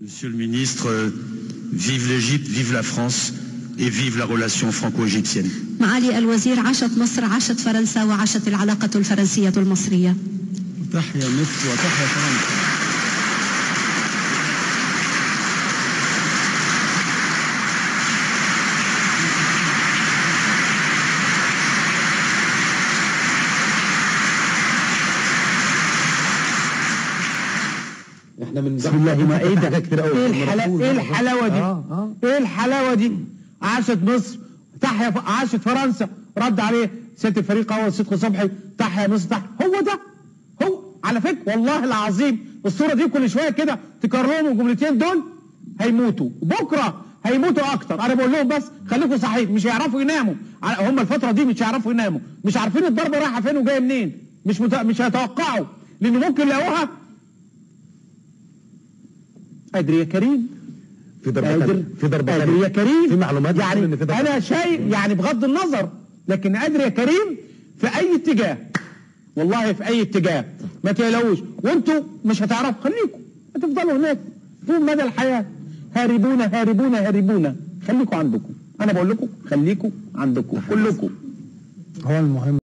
Monsieur le ministre, vive l'Égypte, vive la France et vive la relation franco-égyptienne. معالي الوزير عاشت مصر عاشت فرنسا وعاشت العلاقة الفرنسية المصرية تحيا مصر وتحيا فرنسا احنا من بسم الله ما ايه ده كتير قوي ايه الحلاوه ايه الحلاوه دي آه، آه. ايه الحلاوه دي عاشت مصر تحيا ف... عاشت فرنسا رد عليه سياده الفريق اول صدقي صبحي تحيا مصر تحيا هو ده هو على فكره والله العظيم الصوره دي كل شويه كده تكرر لهم الجملتين دول هيموتوا بكره هيموتوا اكتر انا بقول لهم بس خليكم صحيح مش هيعرفوا يناموا ع- هم الفتره دي مش هيعرفوا يناموا مش عارفين الضربه رايحه فين وجايه منين مش مت... مش هيتوقعوا لان ممكن يلاقوها قادر يا كريم في ضربة قادر تانية. في ضربة قادر تانية. يا كريم في معلومات يعني بتقول إن في ضربة انا تانية. شايف يعني بغض النظر لكن قادر يا كريم في اي اتجاه والله في اي اتجاه ما تقلقوش وانتوا مش هتعرفوا خليكم هتفضلوا هناك طول مدى الحياه هاربون هاربون هاربون خليكم عندكم انا بقول لكم خليكم عندكم كلكم هو المهم